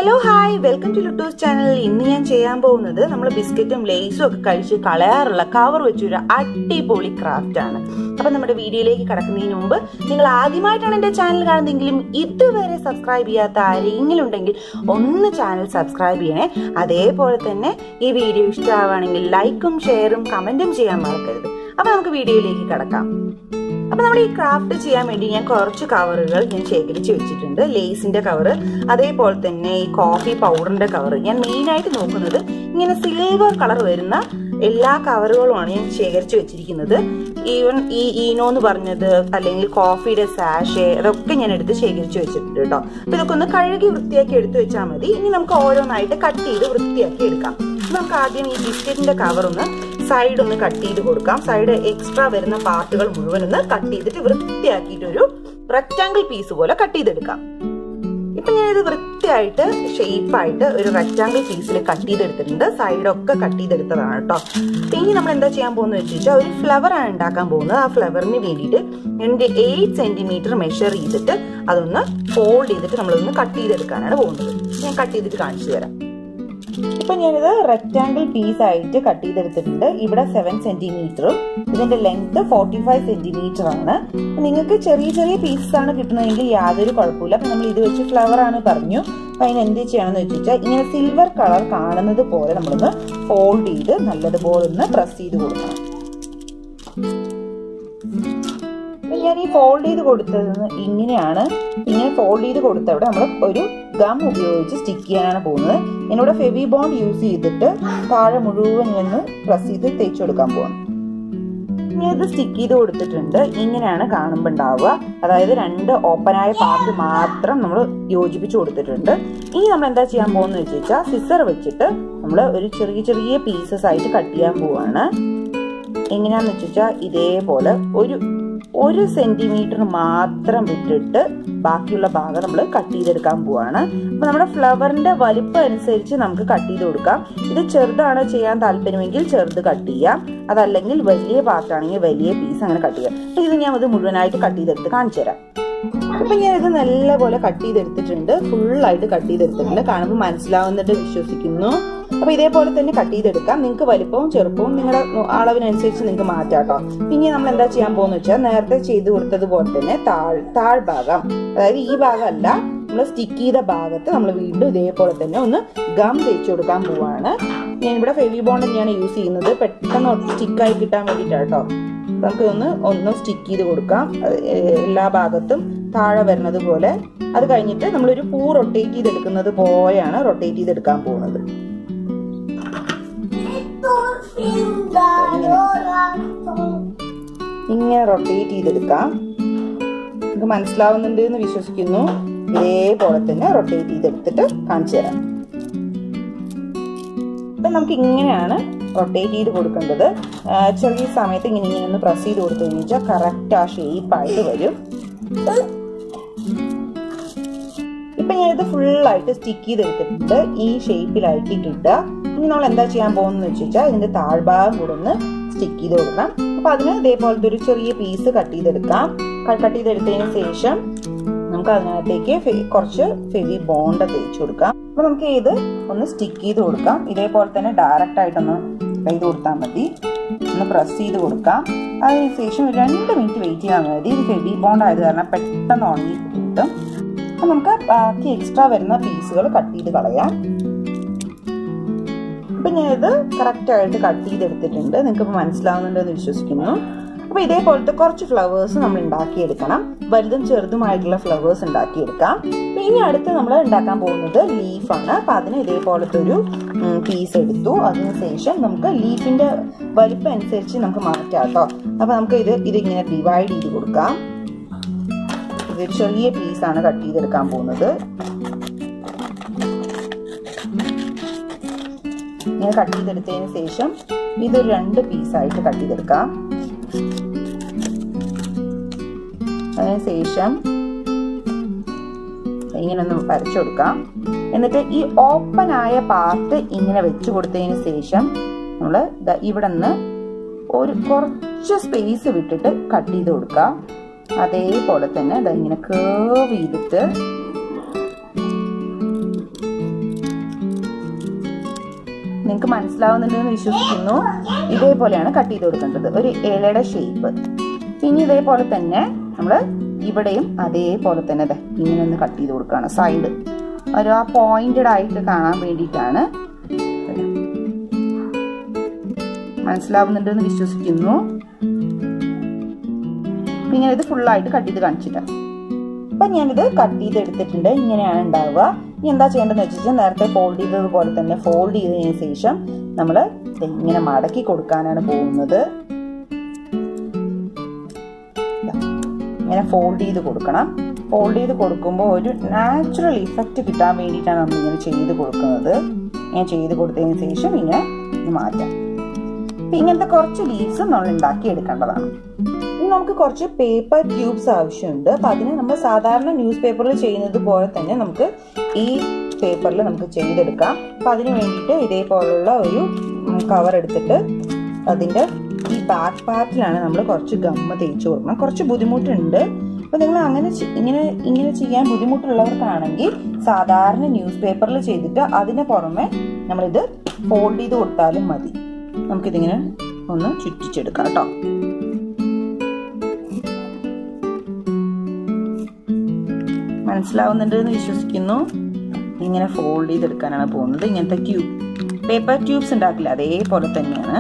hello hi welcome to Luttus channel ഇന്ന് ഞാൻ ചെയ്യാൻ പോകുന്നത് നമ്മൾ ബിസ്ക്കറ്റും ലേസും ഒക്കെ കഴിച്ച് കളയാറുള്ള കവർ വെച്ചൊരു അടിപൊളി ക്രാഫ്റ്റ് ആണ് അപ്പൊ നമ്മുടെ വീഡിയോയിലേക്ക് കടക്കുന്നതിന് മുമ്പ് നിങ്ങൾ ആദ്യമായിട്ടാണ് എന്റെ ചാനൽ കാണുന്നതെങ്കിലും ഇതുവരെ സബ്സ്ക്രൈബ് ചെയ്യാത്ത ആരെങ്കിലും ഉണ്ടെങ്കിൽ ഒന്ന് ചാനൽ സബ്സ്ക്രൈബ് ചെയ്യണേ അതേപോലെ തന്നെ ഈ വീഡിയോ ഇഷ്ടമാവുകയാണെങ്കിൽ ലൈക്കും ഷെയറും കമന്റും ചെയ്യാൻ മറക്കരുത് അപ്പൊ നമുക്ക് വീഡിയോയിലേക്ക് കടക്കാം അപ്പൊ നമ്മുടെ ഈ ക്രാഫ്റ്റ് ചെയ്യാൻ വേണ്ടി ഞാൻ കുറച്ച് കവറുകൾ ഞാൻ ശേഖരിച്ച് വെച്ചിട്ടുണ്ട് ലേസിന്റെ കവർ അതേപോലെ തന്നെ ഈ കോഫി പൗഡറിന്റെ കവർ ഞാൻ മെയിൻ ആയിട്ട് നോക്കുന്നത് ഇങ്ങനെ സിൽവർ കളർ വരുന്ന എല്ലാ കവറുകളുമാണ് ഞാൻ ശേഖരിച്ച് വെച്ചിരിക്കുന്നത് ഈവൻ ഈ ഈനോ എന്ന് പറഞ്ഞത് അല്ലെങ്കിൽ കോഫിയുടെ സാഷെ അതൊക്കെ ഞാൻ എടുത്ത് ശേഖരിച്ച് വെച്ചിട്ടുണ്ട് കേട്ടോ അപ്പൊ ഇതൊക്കെ ഒന്ന് കഴുകി വൃത്തിയാക്കി എടുത്തു വെച്ചാൽ മതി ഇനി നമുക്ക് ഓരോന്നായിട്ട് കട്ട് ചെയ്ത് വൃത്തിയാക്കി എടുക്കാം നമുക്ക് ആദ്യം ഈ ബിസ്ക്കറ്റിന്റെ കവർ ഒന്ന് സൈഡ് ഒന്ന് കട്ട് ചെയ്ത് കൊടുക്കാം സൈഡ് എക്സ്ട്രാ വരുന്ന പാർട്ടുകൾ മുഴുവൻ ഒന്ന് കട്ട് ചെയ്തിട്ട് വൃത്തിയാക്കിയിട്ട് ഒരു റെക്റ്റാങ്കിൾ പീസ് പോലെ കട്ട് ചെയ്തെടുക്കാം ഇപ്പൊ ഞാനിത് വൃത്തിയായിട്ട് ഷേപ്പായിട്ട് ഒരു റെക്റ്റാങ്കിൾ പീസിൽ കട്ട് ചെയ്തെടുത്തിട്ടുണ്ട് സൈഡൊക്കെ കട്ട് ചെയ്തെടുത്തതാണ് കേട്ടോ ഇനി നമ്മൾ എന്താ ചെയ്യാൻ പോകുന്നത് വെച്ച് വെച്ചാൽ ഒരു ഫ്ലവർ ആണ് ഉണ്ടാക്കാൻ പോകുന്നത് ആ ഫ്ലവറിന് വേണ്ടിയിട്ട് എൻ്റെ എയ്റ്റ് സെന്റിമീറ്റർ മെഷർ ചെയ്തിട്ട് അതൊന്ന് ഫോൾഡ് ചെയ്തിട്ട് നമ്മളൊന്ന് കട്ട് ചെയ്തെടുക്കാനാണ് പോകുന്നത് ഞാൻ കട്ട് ചെയ്തിട്ട് കാണിച്ചു തരാം ഇപ്പൊ ഞാനിത് റെക്റ്റാങ്കിൾ പീസ് ആയിട്ട് കട്ട് ചെയ്തെടുത്തിട്ടുണ്ട് ഇവിടെ സെവൻ സെന്റിമീറ്ററും ഇതിന്റെ ലെങ്ത് ഫോർട്ടി ഫൈവ് സെന്റിമീറ്റർ ആണ് നിങ്ങൾക്ക് ചെറിയ ചെറിയ പീസസ് ആണ് കിട്ടുന്നതെങ്കിൽ യാതൊരു കുഴപ്പമില്ല അപ്പൊ നമ്മൾ ഇത് വെച്ച് ഫ്ലവർ ആണ് പറഞ്ഞു അപ്പൊ അതിന് എന്ത് ചെയ്യണമെന്ന് വെച്ചാൽ ഇങ്ങനെ സിൽവർ കളർ കാണുന്നത് പോലെ നമ്മളൊന്ന് ഫോൾഡ് ചെയ്ത് നല്ലതുപോലെ ഒന്ന് പ്രസ് ചെയ്ത് കൊടുക്കണം ഞാൻ ഈ ഫോൾഡ് ചെയ്ത് കൊടുത്തത് ഇങ്ങനെയാണ് ഇങ്ങനെ ഫോൾഡ് ചെയ്ത് കൊടുത്തവിടെ നമ്മൾ ഒരു ഗം ഉപയോഗിച്ച് സ്റ്റിക്ക് ചെയ്യാനാണ് പോകുന്നത് എന്നോട് ഫെവി ബോണ്ട് യൂസ് ചെയ്തിട്ട് താഴെ മുഴുവൻ ഒന്ന് പ്രസ് ചെയ്ത് തേച്ച് കൊടുക്കാൻ പോകണം ഇനി ഇത് സ്റ്റിക്ക് ചെയ്ത് കൊടുത്തിട്ടുണ്ട് ഇങ്ങനെയാണ് കാണുമ്പോൾ ഉണ്ടാവുക അതായത് രണ്ട് ഓപ്പണായ പാർട്ട് മാത്രം നമ്മൾ യോജിപ്പിച്ച് കൊടുത്തിട്ടുണ്ട് ഇനി നമ്മൾ എന്താ ചെയ്യാൻ പോകുന്നത് വെച്ച് വെച്ചാൽ സിസർ വെച്ചിട്ട് നമ്മൾ ഒരു ചെറിയ ചെറിയ പീസസ് ആയിട്ട് കട്ട് ചെയ്യാൻ പോവാണ് എങ്ങനെയാന്ന് വെച്ചാൽ ഇതേപോലെ ഒരു ഒരു സെന്റിമീറ്റർ മാത്രം വിട്ടിട്ട് ബാക്കിയുള്ള ഭാഗം നമ്മൾ കട്ട് ചെയ്തെടുക്കാൻ പോവാണ് അപ്പൊ നമ്മുടെ ഫ്ലവറിന്റെ വലിപ്പം അനുസരിച്ച് നമുക്ക് കട്ട് ചെയ്ത് കൊടുക്കാം ഇത് ചെറുതാണ് ചെയ്യാൻ താല്പര്യമെങ്കിൽ ചെറുത് കട്ട് ചെയ്യാം അതല്ലെങ്കിൽ വലിയ പാർട്ടാണെങ്കിൽ വലിയ പീസ് അങ്ങനെ കട്ട് ചെയ്യാം അപ്പൊ ഇത് ഞാൻ ഇത് മുഴുവനായിട്ട് കട്ട് ചെയ്തെടുത്ത് കാണിച്ചു തരാം ഇപ്പൊ ഞാൻ ഇത് നല്ലപോലെ കട്ട് ചെയ്തെടുത്തിട്ടുണ്ട് ഫുള്ളായിട്ട് കട്ട് ചെയ്തെടുത്തിട്ടുണ്ട് കാണുമ്പോൾ മനസ്സിലാവുന്നിട്ട് വിശ്വസിക്കുന്നു അപ്പൊ ഇതേപോലെ തന്നെ കട്ട് ചെയ്തെടുക്കാം നിങ്ങൾക്ക് വലിപ്പവും ചെറുപ്പവും നിങ്ങളുടെ അളവിനനുസരിച്ച് നിങ്ങൾക്ക് മാറ്റാം കേട്ടോ ഇനി നമ്മൾ എന്താ ചെയ്യാൻ പോകുന്ന വെച്ചാൽ നേരത്തെ ചെയ്ത് കൊടുത്തതുപോലെ തന്നെ താഴ് താഴ്ഭാഗം അതായത് ഈ ഭാഗമല്ല നമ്മൾ സ്റ്റിക്ക് ചെയ്ത ഭാഗത്ത് നമ്മൾ വീണ്ടും ഇതേപോലെ തന്നെ ഒന്ന് ഗം തേച്ച് കൊടുക്കാൻ പോവാണ് ഞാൻ ഇവിടെ ഫെവി ബോണ്ട് തന്നെയാണ് യൂസ് ചെയ്യുന്നത് പെട്ടെന്ന് സ്റ്റിക്കായി കിട്ടാൻ വേണ്ടിയിട്ടാണ് കേട്ടോ നമുക്ക് ഒന്ന് ഒന്ന് സ്റ്റിക്ക് ചെയ്ത് കൊടുക്കാം എല്ലാ ഭാഗത്തും താഴെ വരുന്നത് പോലെ അത് കഴിഞ്ഞിട്ട് നമ്മളൊരു പൂ റൊട്ടേറ്റ് ചെയ്തെടുക്കുന്നത് പോലെയാണ് റൊട്ടേറ്റ് ചെയ്തെടുക്കാൻ പോകുന്നത് ഇങ്ങനെ റൊട്ടേറ്റ് ചെയ്തെടുക്കാം നമുക്ക് മനസ്സിലാവുന്നുണ്ട് എന്ന് വിശ്വസിക്കുന്നു ഇതേപോലെ തന്നെ റൊട്ടേറ്റ് ചെയ്തെടുത്തിട്ട് കാണിച്ചു തരാം ഇപ്പൊ നമുക്ക് ഇങ്ങനെയാണ് റൊട്ടേറ്റ് ചെയ്ത് കൊടുക്കേണ്ടത് ചെറിയ സമയത്ത് ഇങ്ങനെ ഇങ്ങനെ ഒന്ന് പ്രസ് ചെയ്ത് കൊടുത്തു കഴിഞ്ഞാൽ കറക്റ്റ് ആ ഷേപ്പായിട്ട് വരും ഇപ്പൊ ഞാനിത് ഫുള്ളായിട്ട് സ്റ്റിക്ക് ചെയ്തെടുത്തിട്ടുണ്ട് ഈ ഷേപ്പിലാക്കിയിട്ടിട്ട് ഇനി നമ്മൾ എന്താ ചെയ്യാൻ പോകുന്നത് വെച്ച് വെച്ചാൽ ഇതിന്റെ താഴ്ഭാഗം കൂടെ ഒന്ന് സ്റ്റിക്ക് ചെയ്ത് കൊടുക്കണം അപ്പൊ അതിന് ഇതേപോലത്തെ ഒരു ചെറിയ പീസ് കട്ട് ചെയ്തെടുക്കാം കട്ട് ചെയ്തെടുത്തതിന് ശേഷം നമുക്ക് അതിനകത്തേക്ക് കുറച്ച് ഫെവി ബോണ്ട് തേച്ച് കൊടുക്കാം അപ്പൊ നമുക്ക് ഇത് ഒന്ന് സ്റ്റിക്ക് ചെയ്ത് കൊടുക്കാം ഇതേപോലെ തന്നെ ഡയറക്റ്റ് ആയിട്ടൊന്ന് ചെയ്ത് കൊടുത്താൽ മതി ഒന്ന് പ്രസ് ചെയ്ത് കൊടുക്കാം അതിനുശേഷം ഒരു രണ്ട് മിനിറ്റ് വെയിറ്റ് ചെയ്യാൻ മതി ഇത് ഫെവി ബോണ്ട് ആയത് കാരണം പെട്ടെന്ന് ഉണങ്ങി കിട്ടും അപ്പൊ നമുക്ക് ബാക്കി എക്സ്ട്രാ വരുന്ന പീസുകൾ കട്ട് ചെയ്ത് കളയാം അപ്പൊ ഞാൻ ഇത് കറക്റ്റ് ആയിട്ട് കട്ട് ചെയ്തെടുത്തിട്ടുണ്ട് നിങ്ങൾക്ക് മനസ്സിലാവുന്നുണ്ട് എന്ന് വിശ്വസിക്കുന്നു അപ്പൊ ഇതേപോലത്തെ കുറച്ച് ഫ്ലവേഴ്സ് നമ്മൾ ഉണ്ടാക്കിയെടുക്കണം വലുതും ചെറുതുമായിട്ടുള്ള ഫ്ലവേഴ്സ് ഉണ്ടാക്കിയെടുക്കാം ഇനി അടുത്ത് നമ്മൾ ഉണ്ടാക്കാൻ പോകുന്നത് ലീഫാണ് അപ്പൊ അതിന് ഇതേപോലത്തെ ഒരു പീസ് എടുത്തു അതിനുശേഷം നമുക്ക് ലീഫിന്റെ വലിപ്പം അനുസരിച്ച് നമുക്ക് മാറ്റാം കേട്ടോ അപ്പൊ നമുക്ക് ഇത് ഇതിങ്ങനെ ഡിവൈഡ് ചെയ്ത് കൊടുക്കാം ഇതൊരു ചെറിയ പീസാണ് കട്ട് ചെയ്തെടുക്കാൻ പോകുന്നത് ഇങ്ങനെ കട്ട് ചെയ്തെടുത്തതിന് ശേഷം ഇത് രണ്ട് പീസായിട്ട് കട്ട് ചെയ്തെടുക്കാം അതിനുശേഷം ഇങ്ങനെ ഒന്ന് വരച്ചു കൊടുക്കാം എന്നിട്ട് ഈ ഓപ്പൺ ആയ പാർട്ട് ഇങ്ങനെ വെച്ചു കൊടുത്തതിന് ശേഷം നമ്മൾ ഇവിടെ നിന്ന് ഒരു കുറച്ച് സ്പേസ് വിട്ടിട്ട് കട്ട് ചെയ്ത് കൊടുക്കാം അതേപോലെ തന്നെ ഇങ്ങനെ കേവ് ചെയ്തിട്ട് നിങ്ങൾക്ക് മനസ്സിലാവുന്നുണ്ടെന്ന് വിശ്വസിക്കുന്നു ഇതേപോലെയാണ് കട്ട് ചെയ്ത് കൊടുക്കേണ്ടത് ഒരു ഇലയുടെ ഷേപ്പ് ഇനി ഇതേപോലെ തന്നെ നമ്മൾ ഇവിടെയും അതേപോലെ തന്നെ ദേ ഇങ്ങനെ ഒന്ന് കട്ട് ചെയ്ത് കൊടുക്കുകയാണ് സൈഡ് ഒരു ആ പോയിന്റഡ് ആയിട്ട് കാണാൻ വേണ്ടിയിട്ടാണ് മനസ്സിലാവുന്നുണ്ടെന്ന് വിശ്വസിക്കുന്നു ഇങ്ങനെ ഇത് ഫുള്ളായിട്ട് കട്ട് ചെയ്ത് കാണിച്ചിട്ട് അപ്പൊ ഞാനിത് കട്ട് ചെയ്ത് എടുത്തിട്ടുണ്ട് ഇങ്ങനെയാണ് ഉണ്ടാവുക ഇനി എന്താ ചെയ്യേണ്ടതെന്ന് വെച്ചാൽ നേരത്തെ ഫോൾഡ് ചെയ്തതുപോലെ തന്നെ ഫോൾഡ് ചെയ്തതിന് ശേഷം നമ്മൾ ഇങ്ങനെ മടക്കി കൊടുക്കാനാണ് പോകുന്നത് ഇങ്ങനെ ഫോൾഡ് ചെയ്ത് കൊടുക്കണം ഫോൾഡ് ചെയ്ത് കൊടുക്കുമ്പോൾ ഒരു നാച്ചുറൽ ഇഫക്റ്റ് കിട്ടാൻ വേണ്ടിയിട്ടാണ് നമ്മൾ ഇങ്ങനെ ചെയ്ത് കൊടുക്കുന്നത് ഇങ്ങനെ ചെയ്ത് കൊടുത്തതിന് ശേഷം ഇങ്ങനെ മാറ്റാം ഇങ്ങനത്തെ കുറച്ച് ലീവ്സ് നമ്മൾ ഉണ്ടാക്കി എടുക്കേണ്ടതാണ് ഇനി നമുക്ക് കുറച്ച് പേപ്പർ ട്യൂബ്സ് ആവശ്യമുണ്ട് അപ്പൊ അതിന് നമ്മൾ സാധാരണ ന്യൂസ് പേപ്പറിൽ ചെയ്യുന്നത് പോലെ തന്നെ നമുക്ക് ഈ പേപ്പറിൽ നമുക്ക് ചെയ്തെടുക്കാം അപ്പൊ അതിന് വേണ്ടിയിട്ട് ഇതേപോലുള്ള ഒരു കവർ എടുത്തിട്ട് അതിന്റെ ഈ ബാക്ക് പാർട്ടിലാണ് നമ്മൾ കുറച്ച് ഗമ്മ തേച്ച് കൊടുക്കണം കുറച്ച് ബുദ്ധിമുട്ടുണ്ട് അപ്പൊ നിങ്ങൾ അങ്ങനെ ഇങ്ങനെ ഇങ്ങനെ ചെയ്യാൻ ബുദ്ധിമുട്ടുള്ളവർക്കാണെങ്കിൽ സാധാരണ ന്യൂസ് പേപ്പറിൽ ചെയ്തിട്ട് അതിന് പുറമെ നമ്മളിത് ഫോൾഡ് ചെയ്ത് കൊടുത്താലും മതി നമുക്കിതിങ്ങനെ ഒന്ന് ചുറ്റിച്ചെടുക്കാം കേട്ടോ മനസ്സിലാവുന്നുണ്ട് എന്ന് വിശ്വസിക്കുന്നു ഇങ്ങനെ ഫോൾഡ് ചെയ്തെടുക്കാനാണ് പോകുന്നത് ഇങ്ങനത്തെ ട്യൂബ് പേപ്പർ ട്യൂബ്സ് ഉണ്ടാക്കില്ല അതേപോലെ തന്നെയാണ്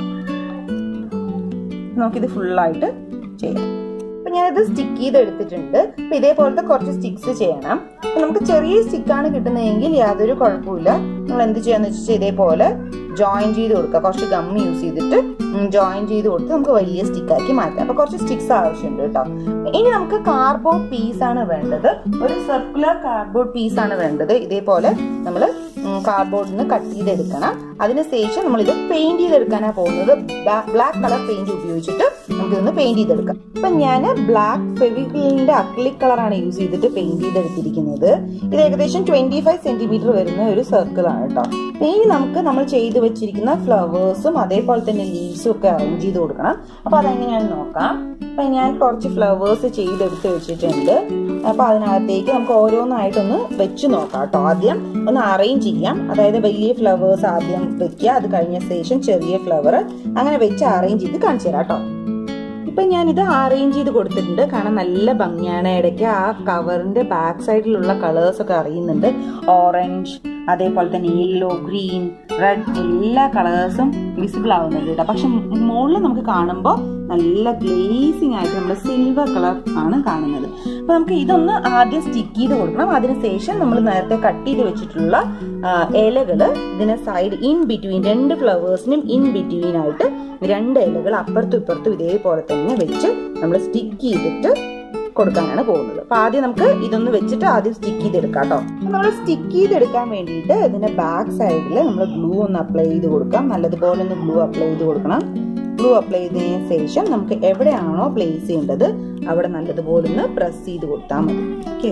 നമുക്കിത് ഫുള്ളായിട്ട് ചെയ്യാം അപ്പൊ ഞാനിത് സ്റ്റിക്ക് ചെയ്ത് എടുത്തിട്ടുണ്ട് അപ്പൊ ഇതേപോലത്തെ കുറച്ച് സ്റ്റിക്സ് ചെയ്യണം അപ്പൊ നമുക്ക് ചെറിയ സ്റ്റിക്കാണ് കിട്ടുന്നതെങ്കിൽ യാതൊരു കുഴപ്പമില്ല നമ്മൾ എന്ത് ചെയ്യാന്ന് വെച്ചാൽ ഇതേപോലെ ജോയിൻ ചെയ്ത് കൊടുക്കുക കുറച്ച് ഗം യൂസ് ചെയ്തിട്ട് ജോയിൻ ചെയ്ത് കൊടുത്ത് നമുക്ക് വലിയ സ്റ്റിക്കാക്കി മാറ്റാം അപ്പൊ കുറച്ച് സ്റ്റിക്സ് ആവശ്യമുണ്ട് കേട്ടോ ഇനി നമുക്ക് കാർഡ്ബോർഡ് പീസ് ആണ് വേണ്ടത് ഒരു സർക്കുലർ കാർഡ്ബോർഡ് പീസ് ആണ് വേണ്ടത് ഇതേപോലെ നമ്മൾ കാർഡ്ബോർഡിൽ നിന്ന് കട്ട് ചെയ്തെടുക്കണം അതിനുശേഷം നമ്മൾ ഇത് പെയിന്റ് ചെയ്തെടുക്കാനാണ് പോകുന്നത് ബ്ലാക്ക് കളർ പെയിന്റ് ഉപയോഗിച്ചിട്ട് നമുക്ക് ഇതൊന്ന് പെയിന്റ് ചെയ്തെടുക്കാം ഇപ്പൊ ഞാൻ ബ്ലാക്ക് ഫെവിക്ലിന്റെ അക്ലിക് കളറാണ് യൂസ് ചെയ്തിട്ട് പെയിന്റ് ചെയ്തെടുത്തിരിക്കുന്നത് ഇത് ഏകദേശം ട്വന്റി ഫൈവ് സെന്റിമീറ്റർ വരുന്ന ഒരു സർക്കിൾ ആണ് കേട്ടോ ഇനി നമുക്ക് നമ്മൾ ചെയ്തു വെച്ചിരിക്കുന്ന ഫ്ലവേഴ്സും അതേപോലെ തന്നെ ലീവ്സും ഒക്കെ അറേഞ്ച് ചെയ്ത് കൊടുക്കണം അപ്പൊ അതെങ്ങനെയാണെന്ന് നോക്കാം അപ്പൊ ഞാൻ കുറച്ച് ഫ്ലവേഴ്സ് ചെയ്തെടുത്ത് വെച്ചിട്ടുണ്ട് അപ്പൊ അതിനകത്തേക്ക് നമുക്ക് ഓരോന്നായിട്ടൊന്ന് വെച്ച് നോക്കാം കേട്ടോ ആദ്യം ഒന്ന് അറേഞ്ച് ചെയ്യാം അതായത് വലിയ ഫ്ലവേഴ്സ് ആദ്യം വെക്കുക അത് കഴിഞ്ഞ ശേഷം ചെറിയ ഫ്ലവർ അങ്ങനെ വെച്ച് അറേഞ്ച് ചെയ്ത് കാണിച്ചു തരാം കേട്ടോ ഇപ്പൊ ഞാൻ ഇത് അറേഞ്ച് ചെയ്ത് കൊടുത്തിട്ടുണ്ട് കാണാൻ നല്ല ഭംഗിയാണ് ഇടയ്ക്ക് ആ കവറിന്റെ ബാക്ക് സൈഡിലുള്ള കളേഴ്സ് ഒക്കെ അറിയുന്നുണ്ട് ഓറഞ്ച് അതേപോലെ തന്നെ യെല്ലോ ഗ്രീൻ റെഡ് എല്ലാ കളേഴ്സും വിസിബിൾ ആവുന്നുണ്ട് കേട്ടോ പക്ഷെ മുകളിൽ നമുക്ക് കാണുമ്പോൾ നല്ല ഗ്ലേസിങ് ആയിട്ട് നമ്മൾ സിൽവർ കളർ ആണ് കാണുന്നത് അപ്പൊ നമുക്ക് ഇതൊന്ന് ആദ്യം സ്റ്റിക്ക് ചെയ്ത് കൊടുക്കണം അതിനുശേഷം നമ്മൾ നേരത്തെ കട്ട് ചെയ്ത് വെച്ചിട്ടുള്ള ഇലകള് ഇതിന് സൈഡ് ഇൻ ബിറ്റ്വീൻ രണ്ട് ഫ്ലവേഴ്സിനും ഇൻ ബിറ്റ്വീൻ ആയിട്ട് രണ്ട് ഇലകൾ അപ്പുറത്തും ഇപ്പുറത്തും ഇതേപോലെ തന്നെ വെച്ച് നമ്മൾ സ്റ്റിക്ക് ചെയ്തിട്ട് കൊടുക്കാനാണ് പോകുന്നത് അപ്പൊ ആദ്യം നമുക്ക് ഇതൊന്ന് വെച്ചിട്ട് ആദ്യം സ്റ്റിക്ക് ചെയ്തെടുക്കാം കേട്ടോ നമ്മൾ സ്റ്റിക്ക് ചെയ്തെടുക്കാൻ വേണ്ടിയിട്ട് ഇതിന്റെ ബാക്ക് സൈഡിൽ നമ്മൾ ഗ്ലൂ ഒന്ന് അപ്ലൈ ചെയ്ത് കൊടുക്കാം നല്ലതുപോലെ ഒന്ന് ഗ്ലൂ അപ്ലൈ ചെയ്ത് കൊടുക്കണം ഗ്ലൂ അപ്ലൈ ചെയ്തതിന് ശേഷം നമുക്ക് എവിടെയാണോ പ്ലേസ് ചെയ്യേണ്ടത് അവിടെ നല്ലതുപോലെ ഒന്ന് പ്രസ് ചെയ്ത് കൊടുത്താൽ മതി ഓക്കെ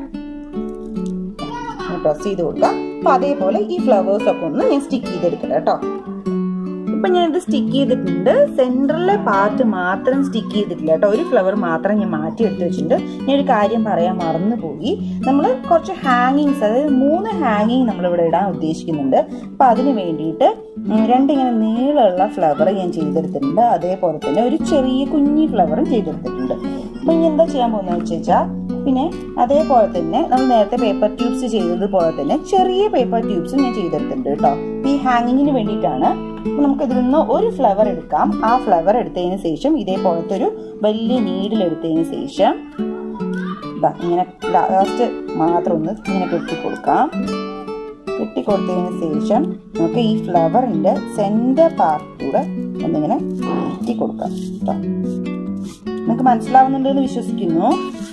പ്രസ് ചെയ്ത് കൊടുക്കാം അപ്പൊ അതേപോലെ ഈ ഫ്ലവേഴ്സ് ഒക്കെ ഒന്ന് ഞാൻ സ്റ്റിക്ക് ചെയ്തെടുക്കട്ടെ കേട്ടോ ഇപ്പൊ ഞാൻ ഇത് സ്റ്റിക്ക് ചെയ്തിട്ടുണ്ട് സെൻട്രലിലെ പാർട്ട് മാത്രം സ്റ്റിക്ക് ചെയ്തിട്ടില്ല കേട്ടോ ഒരു ഫ്ലവർ മാത്രം ഞാൻ മാറ്റി എടുത്ത് വെച്ചിട്ടുണ്ട് ഞാൻ ഒരു കാര്യം പറയാൻ മറന്നുപോയി നമ്മൾ കുറച്ച് ഹാങ്ങിങ്സ് അതായത് മൂന്ന് ഹാങ്ങിങ് നമ്മൾ ഇവിടെ ഇടാൻ ഉദ്ദേശിക്കുന്നുണ്ട് അപ്പൊ അതിന് വേണ്ടിയിട്ട് രണ്ടിങ്ങനെ നീളമുള്ള ഫ്ലവർ ഞാൻ ചെയ്തെടുത്തിട്ടുണ്ട് അതേപോലെ തന്നെ ഒരു ചെറിയ കുഞ്ഞി ഫ്ലവറും ചെയ്തെടുത്തിട്ടുണ്ട് അപ്പൊ ഇനി എന്താ ചെയ്യാൻ പോകുന്നത് വെച്ചാൽ പിന്നെ അതേപോലെ തന്നെ നമ്മൾ നേരത്തെ പേപ്പർ ട്യൂബ്സ് ചെയ്തതുപോലെ തന്നെ ചെറിയ പേപ്പർ ട്യൂബ്സും ഞാൻ ചെയ്തെടുത്തിട്ടുണ്ട് കേട്ടോ ഈ ഹാങ്ങിങ്ങിന് വേണ്ടിയിട്ടാണ് നമുക്ക് ഇതിൽ നിന്ന് ഒരു ഫ്ലവർ എടുക്കാം ആ ഫ്ലവർ എടുത്തതിന് ശേഷം ഇതേപോലത്തെ ഒരു വലിയ നീഡിൽ എടുത്തതിന് ശേഷം ഇങ്ങനെ ലാസ്റ്റ് മാത്രം ഒന്ന് ഇങ്ങനെ കെട്ടിക്കൊടുക്കാം കെട്ടിക്കൊടുത്തതിന് ശേഷം നമുക്ക് ഈ ഫ്ലവറിന്റെ സെന്റർ പാർട്ടിലൂടെ ഒന്നിങ്ങനെ കയറ്റി കൊടുക്കാം കേട്ടോ നിങ്ങൾക്ക് മനസ്സിലാവുന്നുണ്ടെന്ന് വിശ്വസിക്കുന്നു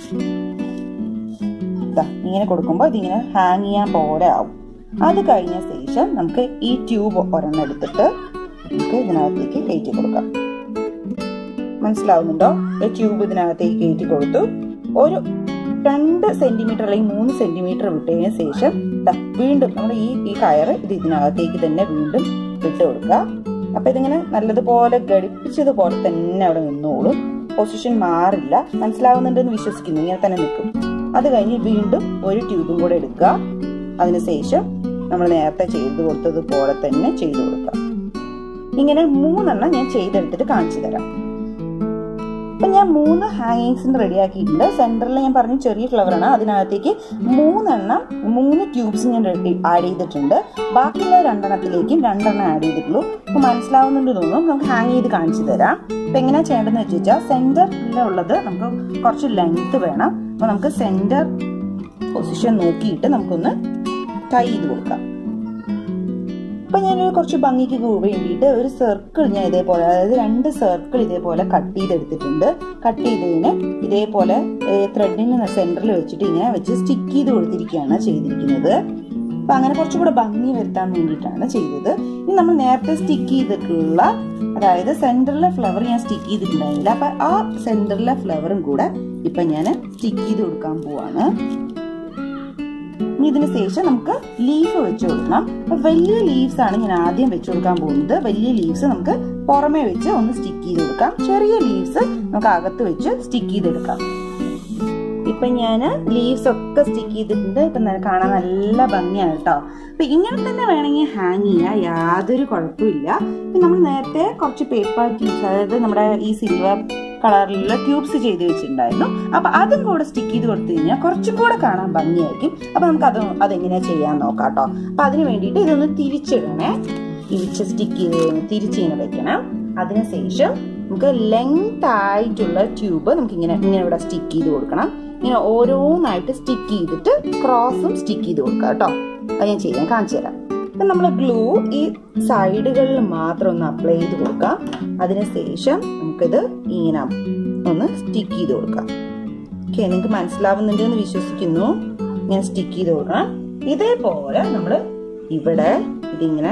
ഇങ്ങനെ കൊടുക്കുമ്പോൾ ഇതിങ്ങനെ ഹാങ് ചെയ്യാൻ പോലെ ആവും അത് കഴിഞ്ഞ ശേഷം നമുക്ക് ഈ ട്യൂബ് ഒരെണ്ണം എടുത്തിട്ട് നമുക്ക് ഇതിനകത്തേക്ക് കയറ്റി കൊടുക്കാം മനസ്സിലാവുന്നുണ്ടോ ഈ ട്യൂബ് ഇതിനകത്തേക്ക് കയറ്റി കൊടുത്തു ഒരു രണ്ട് സെന്റിമീറ്റർ അല്ലെങ്കിൽ മൂന്ന് സെന്റിമീറ്റർ വിട്ടതിന് ശേഷം വീണ്ടും നമ്മൾ ഈ ഈ കയറ് ഇത് ഇതിനകത്തേക്ക് തന്നെ വീണ്ടും ഇട്ട് കൊടുക്കുക അപ്പൊ ഇതിങ്ങനെ നല്ലതുപോലെ ഘടിപ്പിച്ചതുപോലെ തന്നെ അവിടെ നിന്നോളും പൊസിഷൻ മാറില്ല മനസ്സിലാവുന്നുണ്ടെന്ന് വിശ്വസിക്കുന്നു ഇങ്ങനെ തന്നെ നിൽക്കും അത് കഴിഞ്ഞ് വീണ്ടും ഒരു ട്യൂബും കൂടെ എടുക്കുക അതിനുശേഷം നമ്മൾ നേരത്തെ ചെയ്ത് കൊടുത്തതുപോലെ തന്നെ ചെയ്തു കൊടുക്കാം ഇങ്ങനെ മൂന്നെണ്ണം ഞാൻ ചെയ്തെടുത്തിട്ട് കാണിച്ചു തരാം അപ്പൊ ഞാൻ മൂന്ന് ഹാങ്ങിങ്സിന് റെഡിയാക്കിയിട്ടുണ്ട് സെന്ററിൽ ഞാൻ പറഞ്ഞു ചെറിയ ഫ്ലവറാണ് അതിനകത്തേക്ക് മൂന്നെണ്ണം മൂന്ന് ട്യൂബ്സ് ഞാൻ ആഡ് ചെയ്തിട്ടുണ്ട് ബാക്കിയുള്ള രണ്ടെണ്ണത്തിലേക്കും രണ്ടെണ്ണം ആഡ് ചെയ്തിട്ടുള്ളൂ അപ്പൊ മനസ്സിലാവുന്നുണ്ട് തോന്നുന്നു നമുക്ക് ഹാങ് ചെയ്ത് കാണിച്ചു തരാം അപ്പൊ എങ്ങനെയാ ചെയ്യേണ്ടതെന്ന് വെച്ച് കഴിഞ്ഞാൽ സെന്ററിലുള്ളത് നമുക്ക് കുറച്ച് ലെങ്ത് വേണം അപ്പൊ നമുക്ക് സെന്റർ പൊസിഷൻ നോക്കിയിട്ട് നമുക്കൊന്ന് ടൈ ചെയ്ത് കൊടുക്കാം അപ്പൊ ഞാനൊരു കുറച്ച് ഭംഗിക്ക് വേണ്ടിയിട്ട് ഒരു സർക്കിൾ ഞാൻ ഇതേപോലെ അതായത് രണ്ട് സർക്കിൾ ഇതേപോലെ കട്ട് ചെയ്തെടുത്തിട്ടുണ്ട് കട്ട് ചെയ്തതിന് ഇതേപോലെ ത്രെഡിന് സെന്ററിൽ വെച്ചിട്ട് ഇങ്ങനെ വെച്ച് സ്റ്റിക്ക് ചെയ്ത് കൊടുത്തിരിക്കുകയാണ് ചെയ്തിരിക്കുന്നത് അപ്പൊ അങ്ങനെ കുറച്ചുകൂടെ ഭംഗി വരുത്താൻ വേണ്ടിയിട്ടാണ് ചെയ്തത് ഇനി നമ്മൾ നേരത്തെ സ്റ്റിക്ക് ചെയ്തിട്ടുള്ള അതായത് സെന്ററിലെ ഫ്ലവർ ഞാൻ സ്റ്റിക്ക് ചെയ്തിട്ടുണ്ടായിരുന്നില്ല അപ്പൊ ആ സെന്ററിലെ ഫ്ലവറും കൂടെ ഇപ്പൊ ഞാൻ സ്റ്റിക്ക് ചെയ്ത് കൊടുക്കാൻ പോവാണ് ഇതിന് ശേഷം നമുക്ക് ലീഫ് വെച്ച് കൊടുക്കണം അപ്പൊ വലിയ ലീവ്സ് ആണ് ഞാൻ ആദ്യം വെച്ച് കൊടുക്കാൻ പോകുന്നത് വലിയ ലീവ്സ് നമുക്ക് പുറമെ വെച്ച് ഒന്ന് സ്റ്റിക്ക് ചെയ്ത് കൊടുക്കാം ചെറിയ ലീവ്സ് നമുക്ക് അകത്ത് വെച്ച് സ്റ്റിക്ക് ചെയ്തെടുക്കാം ഇപ്പൊ ഞാൻ ലീവ്സ് ഒക്കെ സ്റ്റിക്ക് ചെയ്തിട്ടുണ്ട് ഇപ്പൊ കാണാൻ നല്ല ഭംഗിയാണ് കേട്ടോ അപ്പൊ ഇങ്ങനെ തന്നെ വേണമെങ്കിൽ ഹാങ് ചെയ്യാം യാതൊരു കുഴപ്പമില്ല ഇപ്പൊ നമ്മൾ നേരത്തെ കുറച്ച് പേപ്പർ ട്യൂബ്സ് അതായത് നമ്മുടെ ഈ സിൽവർ കളറിലുള്ള ട്യൂബ്സ് ചെയ്ത് വെച്ചിട്ടുണ്ടായിരുന്നു അപ്പൊ അതും കൂടെ സ്റ്റിക്ക് ചെയ്ത് കൊടുത്തു കഴിഞ്ഞാൽ കുറച്ചും കൂടെ കാണാൻ ഭംഗിയായിരിക്കും അപ്പൊ നമുക്ക് അത് അതെങ്ങനെയാ ചെയ്യാൻ നോക്കാം കേട്ടോ അപ്പൊ അതിന് വേണ്ടിയിട്ട് ഇതൊന്ന് തിരിച്ചിടണേ തിരിച്ച് സ്റ്റിക്ക് ചെയ്ത് തിരിച്ചിങ്ങനെ വെക്കണം അതിനുശേഷം നമുക്ക് ലെങ്ത് ആയിട്ടുള്ള ട്യൂബ് നമുക്ക് ഇങ്ങനെ ഇങ്ങനെ ഇവിടെ സ്റ്റിക്ക് ചെയ്ത് കൊടുക്കണം ഇങ്ങനെ ഓരോന്നായിട്ട് സ്റ്റിക്ക് ചെയ്തിട്ട് ക്രോസും സ്റ്റിക്ക് ചെയ്ത് കൊടുക്കുക കേട്ടോ അത് ഞാൻ ചെയ്യാൻ കാണിച്ചു തരാം നമ്മൾ ഗ്ലൂ ഈ സൈഡുകളിൽ മാത്രം ഒന്ന് അപ്ലൈ ചെയ്ത് കൊടുക്കാം അതിനുശേഷം നമുക്കിത് ഇങ്ങനെ ഒന്ന് സ്റ്റിക്ക് ചെയ്ത് കൊടുക്കാം ഓക്കെ നിങ്ങൾക്ക് മനസ്സിലാവുന്നുണ്ട് എന്ന് വിശ്വസിക്കുന്നു ഇങ്ങനെ സ്റ്റിക്ക് ചെയ്ത് കൊടുക്കണം ഇതേപോലെ നമ്മൾ ഇവിടെ ഇതിങ്ങനെ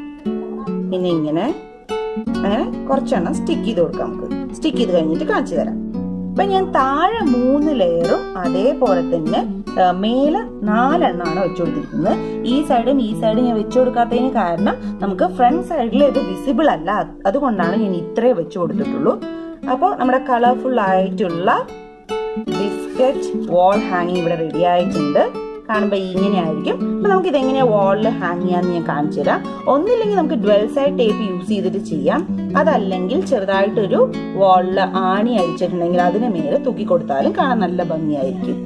പിന്നെ ഇങ്ങനെ അങ്ങനെ കുറച്ചെണ്ണം സ്റ്റിക്ക് ചെയ്ത് കൊടുക്കാം നമുക്ക് സ്റ്റിക്ക് ചെയ്ത് കഴിഞ്ഞിട്ട് കാണിച്ചു തരാം അപ്പൊ ഞാൻ താഴെ മൂന്ന് ലെയറും അതേപോലെ തന്നെ മേലെ നാലെണ്ണമാണ് വെച്ചു കൊടുത്തിരിക്കുന്നത് ഈ സൈഡും ഈ സൈഡും ഞാൻ വെച്ചു കൊടുക്കാത്തതിന് കാരണം നമുക്ക് ഫ്രണ്ട് സൈഡിൽ ഇത് വിസിബിൾ അല്ല അതുകൊണ്ടാണ് ഞാൻ ഇത്രേ വെച്ചു കൊടുത്തിട്ടുള്ളൂ അപ്പോൾ നമ്മുടെ കളർഫുൾ ആയിട്ടുള്ള ബിസ്ക്കറ്റ് വാൾ ഹാങ്ങിങ് ഇവിടെ റെഡി ആയിട്ടുണ്ട് കാണുമ്പോൾ ഇങ്ങനെ ആയിരിക്കും അപ്പൊ നമുക്ക് ഇതെങ്ങനെയാ വാളിൽ ഹാങ് ചെയ്യാന്ന് ഞാൻ കാണിച്ചു തരാം ഒന്നില്ലെങ്കിൽ നമുക്ക് ഡ്വൽ സൈഡ് ടേപ്പ് യൂസ് ചെയ്തിട്ട് ചെയ്യാം അതല്ലെങ്കിൽ ചെറുതായിട്ടൊരു വാളിൽ ആണി അടിച്ചിട്ടുണ്ടെങ്കിൽ അതിന് മേലെ തൂക്കി കൊടുത്താലും കാണാൻ നല്ല ഭംഗിയായിരിക്കും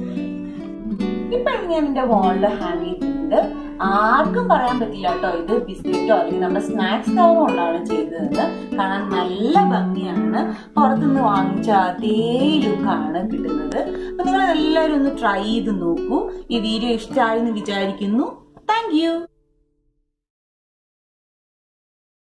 ഇപ്പൊ ഞാൻ എന്റെ വാളിൽ ഹാങ് ചെയ്തിട്ടുണ്ട് ആർക്കും പറയാൻ പറ്റില്ല കേട്ടോ ഇത് ബിസ്ക്കറ്റോ അല്ലെങ്കിൽ നമ്മുടെ സ്നാക്സ് കവർ കൊണ്ടാണ് ചെയ്തതെന്ന് കാണാൻ നല്ല ഭംഗിയാണ് പുറത്തുനിന്ന് വാങ്ങിച്ച അതേ ലുക്കാണ് കിട്ടുന്നത് അപ്പൊ നിങ്ങൾ എല്ലാവരും ഒന്ന് ട്രൈ ചെയ്ത് നോക്കൂ ഈ വീഡിയോ ഇഷ്ടമായി എന്ന് വിചാരിക്കുന്നു താങ്ക്